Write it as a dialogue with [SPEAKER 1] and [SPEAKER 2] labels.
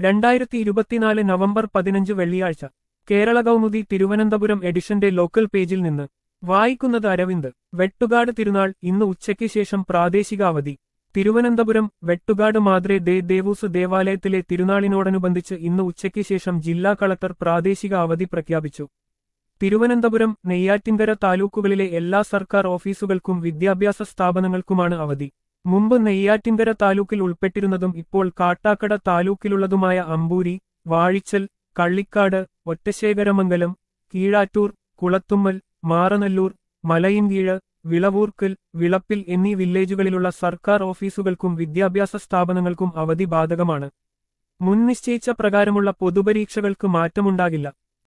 [SPEAKER 1] രണ്ടായിരത്തി ഇരുപത്തിനാല് നവംബർ പതിനഞ്ച് വെള്ളിയാഴ്ച കേരള കൗമുദി തിരുവനന്തപുരം എഡിഷന്റെ ലോക്കൽ പേജിൽ നിന്ന് വായിക്കുന്നത് അരവിന്ദ് വെട്ടുകാട് തിരുനാൾ ഇന്ന് ഉച്ചയ്ക്ക് ശേഷം പ്രാദേശിക അവധി തിരുവനന്തപുരം വെട്ടുകാട് മാദ്രെ ദേ ദേവൂസ് ദേവാലയത്തിലെ തിരുനാളിനോടനുബന്ധിച്ച് ഇന്ന് ഉച്ചയ്ക്ക് ശേഷം ജില്ലാ കളക്ടർ പ്രാദേശിക അവധി പ്രഖ്യാപിച്ചു തിരുവനന്തപുരം നെയ്യാറ്റിൻകര താലൂക്കുകളിലെ എല്ലാ സർക്കാർ ഓഫീസുകൾക്കും വിദ്യാഭ്യാസ സ്ഥാപനങ്ങൾക്കുമാണ് അവധി മുമ്പ് നെയ്യാറ്റിൻകര താലൂക്കിൽ ഉൾപ്പെട്ടിരുന്നതും ഇപ്പോൾ കാട്ടാക്കട താലൂക്കിലുള്ളതുമായ അമ്പൂരി വാഴിച്ചൽ കള്ളിക്കാട് ഒറ്റശേഖരമംഗലം കീഴാറ്റൂർ കുളത്തുമ്മൽ മാറനല്ലൂർ മലയിൻകീഴ് വിളവൂർക്കൽ വിളപ്പിൽ എന്നീ വില്ലേജുകളിലുള്ള സർക്കാർ ഓഫീസുകൾക്കും വിദ്യാഭ്യാസ സ്ഥാപനങ്ങൾക്കും അവധി ബാധകമാണ് മുൻ നിശ്ചയിച്ച പ്രകാരമുള്ള പൊതുപരീക്ഷകൾക്ക് മാറ്റമുണ്ടാകില്ല